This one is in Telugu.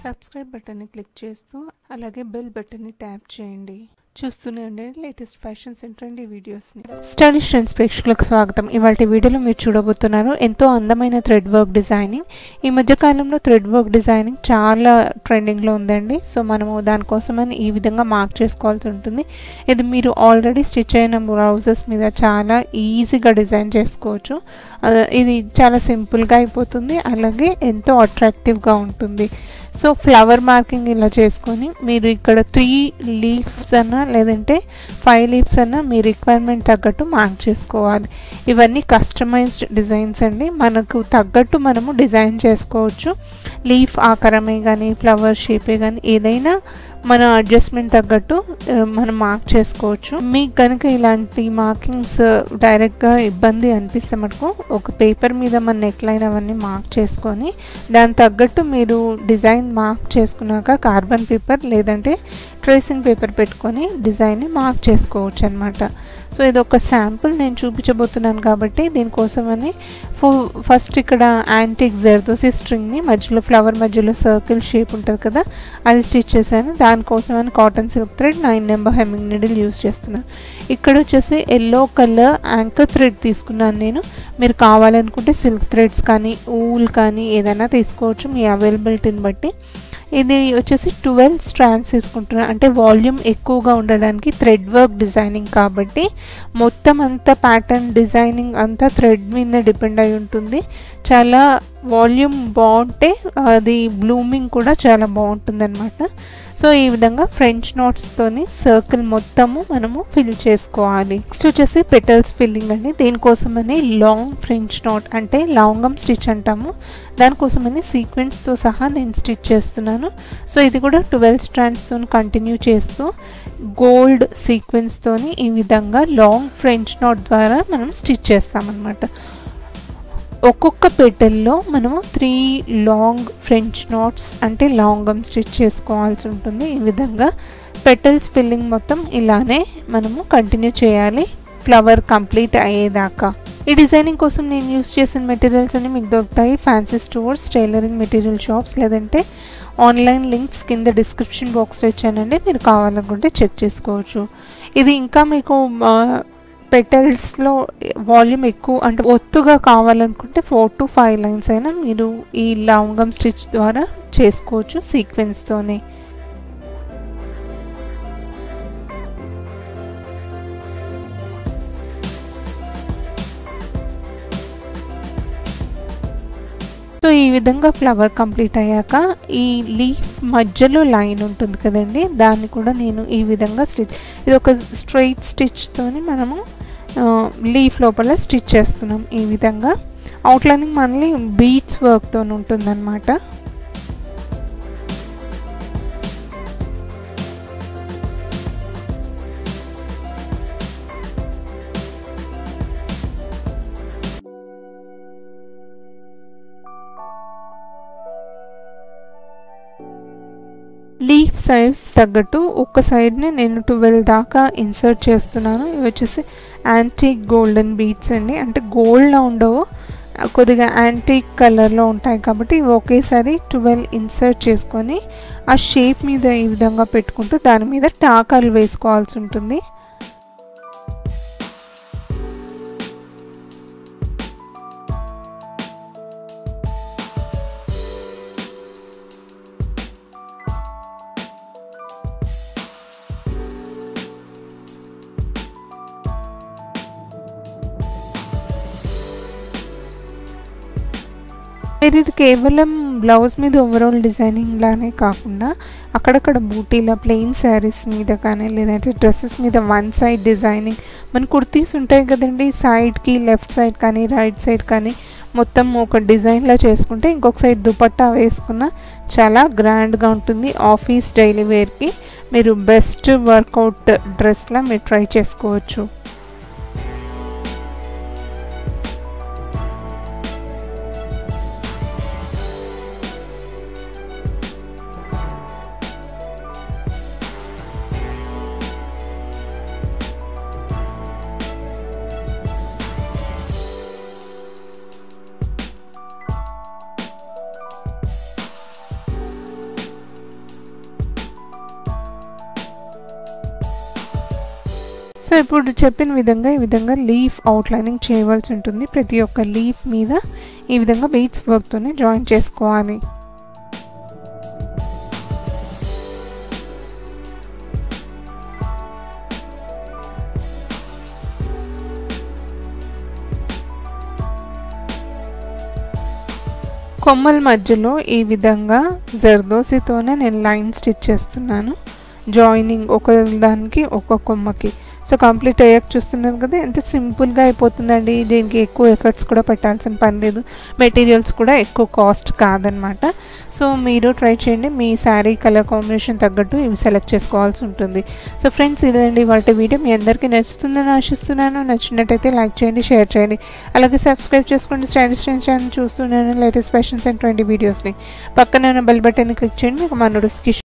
సబ్స్క్రైబ్ బటన్ని క్లిక్ చేస్తూ అలాగే బెల్ బటన్ని ట్యాప్ చేయండి చూస్తూనే ఉండండి లేటెస్ట్ ఫ్యాషన్స్ అండ్ ట్రెండీ వీడియోస్ని స్టడీ ట్రెండ్స్ ప్రేక్షకులకు స్వాగతం ఇవాళ వీడియోలో మీరు చూడబోతున్నారు ఎంతో అందమైన థ్రెడ్ వర్క్ డిజైనింగ్ ఈ మధ్య కాలంలో థ్రెడ్ వర్క్ డిజైనింగ్ చాలా ట్రెండింగ్లో ఉందండి సో మనము దానికోసమని ఈ విధంగా మార్క్ చేసుకోవాల్సి ఉంటుంది ఇది మీరు ఆల్రెడీ స్టిచ్ అయిన బ్లౌజెస్ మీద చాలా ఈజీగా డిజైన్ చేసుకోవచ్చు ఆ, ఇది చాలా సింపుల్గా అయిపోతుంది అలాగే ఎంతో అట్రాక్టివ్గా ఉంటుంది సో ఫ్లవర్ మార్కింగ్ ఇలా చేసుకొని మీరు ఇక్కడ త్రీ లీవ్స్ అన్నా లేదంటే ఫైవ్ లీవ్స్ అన్నా మీ రిక్వైర్మెంట్ తగ్గట్టు మార్క్ చేసుకోవాలి ఇవన్నీ కస్టమైజ్డ్ డిజైన్స్ అండి మనకు తగ్గట్టు మనము డిజైన్ చేసుకోవచ్చు లీఫ్ ఆకారమే కానీ ఫ్లవర్ షేపే కానీ ఏదైనా మన అడ్జస్ట్మెంట్ తగ్గట్టు ఆ, మనం మార్క్ చేసుకోవచ్చు మీకు కనుక ఇలాంటి మార్కింగ్స్ డైరెక్ట్గా ఇబ్బంది అనిపిస్తే మటుకు ఒక పేపర్ మీద మన నెక్ లైన్ అవన్నీ మార్క్ చేసుకొని దాని తగ్గట్టు మీరు డిజైన్ మార్క్ చేసుకున్నాక కార్బన్ పేపర్ లేదంటే ట్రేసింగ్ పేపర్ పెట్టుకొని డిజైన్ని మార్క్ చేసుకోవచ్చు అనమాట సో ఇది ఒక శాంపుల్ నేను చూపించబోతున్నాను కాబట్టి దీనికోసమని ఫో- ఫస్ట్ ఇక్కడ యాంటిక్ జెర్దోసి స్ట్రింగ్ని మధ్యలో ఫ్లవర్ మధ్యలో సర్కిల్ షేప్ ఉంటుంది కదా అది స్టిచ్ చేశాను దానికోసమని cotton silk thread nine number hemming needle use చేస్తున్నాను ఇక్కడ వచ్చేసి ఎల్లో కలర్ యాంకర్ థ్రెడ్ తీసుకున్నాను నేను మీరు కావాలనుకుంటే సిల్క్ థ్రెడ్స్ కానీ ఊల్ కానీ ఏదైనా తీసుకోవచ్చు మీ అవైలబిలిటీని బట్టి ఇది వచ్చేసి ట్వెల్వ్ స్ట్రాండ్స్ తీసుకుంటున్నాను అంటే వాల్యూమ్ ఎక్కువగా ఉండడానికి థ్రెడ్ వర్క్ డిజైనింగ్ కాబట్టి మొత్తం అంతా ప్యాటర్న్ డిజైనింగ్ అంతా థ్రెడ్ మీద డిపెండ్ అయి ఉంటుంది చాలా వాల్యూమ్ బాగుంటే అది బ్లూమింగ్ కూడా చాలా బాగుంటుంది అనమాట సో ఈ విధంగా ఫ్రెంచ్ నోట్స్తోని సర్కిల్ మొత్తము మనము ఫిల్ చేసుకోవాలి నెక్స్ట్ వచ్చేసి పెటల్స్ ఫిల్లింగ్ అండి దీనికోసమని లాంగ్ ఫ్రెంచ్ నోట్ అంటే లాంగం స్టిచ్ అంటాము దానికోసమని సీక్వెన్స్తో సహా నేను స్టిచ్ చేస్తున్నాను సో ఇది కూడా ట్వెల్వ్ స్ట్రాండ్స్తో కంటిన్యూ చేస్తూ గోల్డ్ సీక్వెన్స్తోని ఈ విధంగా లాంగ్ ఫ్రెంచ్ నోట్ ద్వారా మనం స్టిచ్ చేస్తామన్నమాట ఒక్కొక్క పెటల్లో మనము త్రీ లాంగ్ ఫ్రెంచ్ నోట్స్ అంటే లాంగం స్టిచ్ చేసుకోవాల్సి ఉంటుంది ఈ విధంగా పెటల్స్ ఫిల్లింగ్ మొత్తం ఇలానే మనము కంటిన్యూ చేయాలి ఫ్లవర్ కంప్లీట్ అయ్యేదాకా ఈ డిజైనింగ్ కోసం నేను యూస్ చేసిన మెటీరియల్స్ అన్ని మీకు దొరుకుతాయి fancy stores tailoring material shops లేదంటే ఆన్లైన్ లింక్స్ కింద డిస్క్రిప్షన్ బాక్స్లో ఇచ్చానండి మీరు కావాలనుకుంటే చెక్ చేసుకోవచ్చు ఇది ఇంకా మీకు ఆ, పెటల్స్లో వాల్యూమ్ ఎక్కువ అంటే ఒత్తుగా కావాలనుకుంటే ఫోర్ టు ఫైవ్ లైన్స్ అయినా మీరు ఈ లవంగం స్టిచ్ ద్వారా చేసుకోవచ్చు సీక్వెన్స్తోనే సో ఈ విధంగా ఫ్లవర్ కంప్లీట్ అయ్యాక ఈ లీఫ్ మధ్యలో లైన్ ఉంటుంది కదండి దాన్ని కూడా నేను ఈ విధంగా స్టిచ్ ఇది ఒక స్ట్రైట్ స్టిచ్తోని మనము లీఫ్ లోపల స్టిచ్ చేస్తున్నాం ఈ విధంగా అవుట్లైనింగ్ మళ్ళీ బీట్స్ వర్క్తో ఉంటుందన్నమాట లీఫ్ సైడ్స్ తగ్గట్టు ఒక్క సైడ్ని నేను ట్వెల్వ్ దాకా ఇన్సర్ట్ చేస్తున్నాను ఇవి వచ్చేసి యాంటీక్ గోల్డెన్ బీట్స్ అండి అంటే గోల్డ్లో ఉండవు కొద్దిగా యాంటీక్ కలర్లో ఉంటాయి కాబట్టి ఇవి ఒకేసారి ట్వెల్వ్ ఇన్సర్ట్ చేసుకొని ఆ షేప్ మీద ఈ విధంగా పెట్టుకుంటూ దాని మీద టాకాలు వేసుకోవాల్సి ఉంటుంది మీరు ఇది కేవలం బ్లౌజ్ మీద ఓవరాల్ డిజైనింగ్ లానే కాకుండా అక్కడక్కడ బూటీల ప్లెయిన్ శారీస్ మీద కానీ లేదంటే డ్రెస్సెస్ మీద వన్ సైడ్ డిజైనింగ్ మన కుర్తీస్ ఉంటాయి కదండి సైడ్కి లెఫ్ట్ సైడ్ కానీ రైట్ సైడ్ కానీ మొత్తం ఒక డిజైన్లో చేసుకుంటే ఇంకొక సైడ్ దుపట్టా వేసుకున్న చాలా గ్రాండ్గా ఉంటుంది ఆఫీస్ డైలీ వేర్కి మీరు బెస్ట్ వర్కౌట్ డ్రెస్లా మీరు ట్రై చేసుకోవచ్చు సో ఇప్పుడు చెప్పిన విధంగా ఈ విధంగా లీఫ్ అవుట్లైనింగ్ చేయవలసి ఉంటుంది ప్రతి ఒక్క లీఫ్ మీద ఈ విధంగా బీట్స్ వర్క్తోనే జాయిన్ చేసుకోవాలి కొమ్మల మధ్యలో ఈ విధంగా జర్దోసితోనే నేను లైన్ స్టిచ్ చేస్తున్నాను జాయినింగ్ ఒక దానికి ఒక కొమ్మకి సో కంప్లీట్ అయ్యాక చూస్తున్నారు కదా ఎంత సింపుల్గా అయిపోతుందండి దీనికి ఎక్కువ ఎఫర్ట్స్ కూడా పెట్టాల్సిన పని లేదు మెటీరియల్స్ కూడా ఎక్కువ కాస్ట్ కాదనమాట సో మీరు ట్రై చేయండి మీ శారీ కలర్ కాంబినేషన్ తగ్గట్టు ఇవి సెలెక్ట్ చేసుకోవాల్సి ఉంటుంది సో ఫ్రెండ్స్ ఇదండి వాటి వీడియో మీ అందరికీ నచ్చుతుందని ఆశిస్తున్నాను నచ్చినట్టయితే లైక్ చేయండి షేర్ చేయండి అలాగే సబ్స్క్రైబ్ చేసుకోండి స్టైలిష్ ట్రెండ్స్ ఛానల్ చూస్తున్నాను లేటెస్ట్ ఫ్యాషన్స్ అండ్ ట్వంటీ వీడియోస్ని పక్కన బెల్ బటన్ని క్లిక్ చేయండి మీకు మా నోటిఫికేషన్